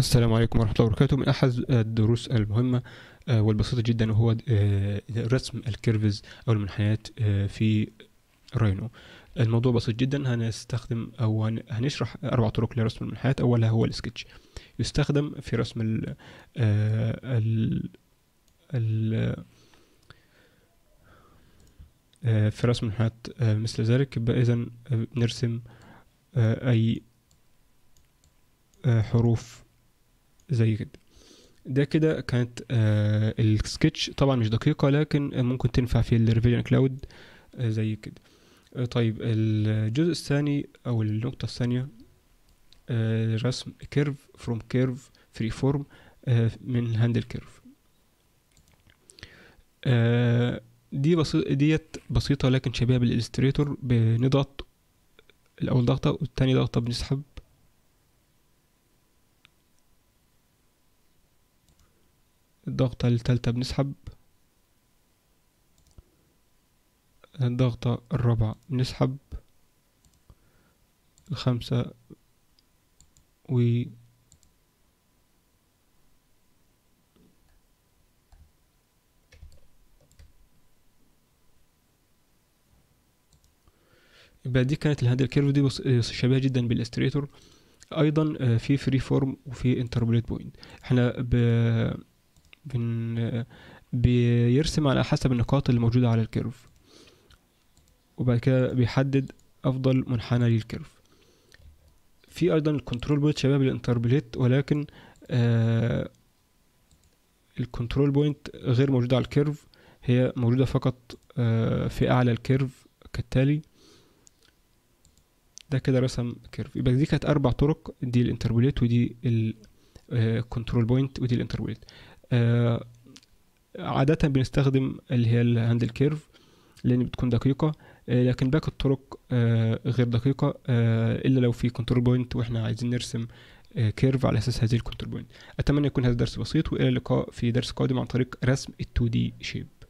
السلام عليكم ورحمة الله وبركاته من أحد الدروس المهمة آه، والبسيطة جدا وهو آه، رسم الكيرفز أو المنحنيات آه، في راينو الموضوع بسيط جدا هنستخدم أو هن- هنشرح أربع طرق لرسم المنحنيات أولها هو السكتش يستخدم في رسم ال ال ال آه، في رسم المنحنيات آه، مثل ذلك يبقى إذا نرسم آه، أي آه، حروف زي كده ده كده كانت آه السكتش طبعا مش دقيقة لكن ممكن تنفع في الريفيجن كلاود آه زي كده آه طيب الجزء الثاني او النقطة الثانية آه رسم كيرف فروم كيرف فري فورم من هاندل كيرف آه دي بسيط ديت بسيطة لكن شبيهة بالإلستريتور بنضغط الأول ضغطة والتاني ضغطة بنسحب الضغطة التالتة بنسحب الضغطة الرابعة بنسحب الخامسة و يبقى دي كانت الهاندل كيرف دي بص- شبيهة جدا بالاستريتور ايضا آه، في فري فورم وفي انتربوليت بوينت احنا ب... بن... بيرسم على حسب النقاط اللي موجودة على الكيرف وبعد كده بيحدد أفضل منحنى للكيرف في أيضا الكنترول بوينت شباب الانتربوليت ولكن آه الكنترول بوينت غير موجودة على الكيرف هي موجودة فقط آه في أعلى الكيرف كالتالي ده كده رسم كيرف يبقى دي كانت أربع طرق دي الانتربوليت ودي الكنترول بوينت ودي الانتربوليت آه عادة بنستخدم اللي هي الهاندل كيرف لأن بتكون دقيقة آه لكن باقي الطرق آه غير دقيقة آه إلا لو في كنترول بوينت وإحنا عايزين نرسم آه كيرف على أساس هذه الكنترول بوينت أتمنى يكون هذا درس بسيط وإلى اللقاء في درس قادم عن طريق رسم ال 2D shape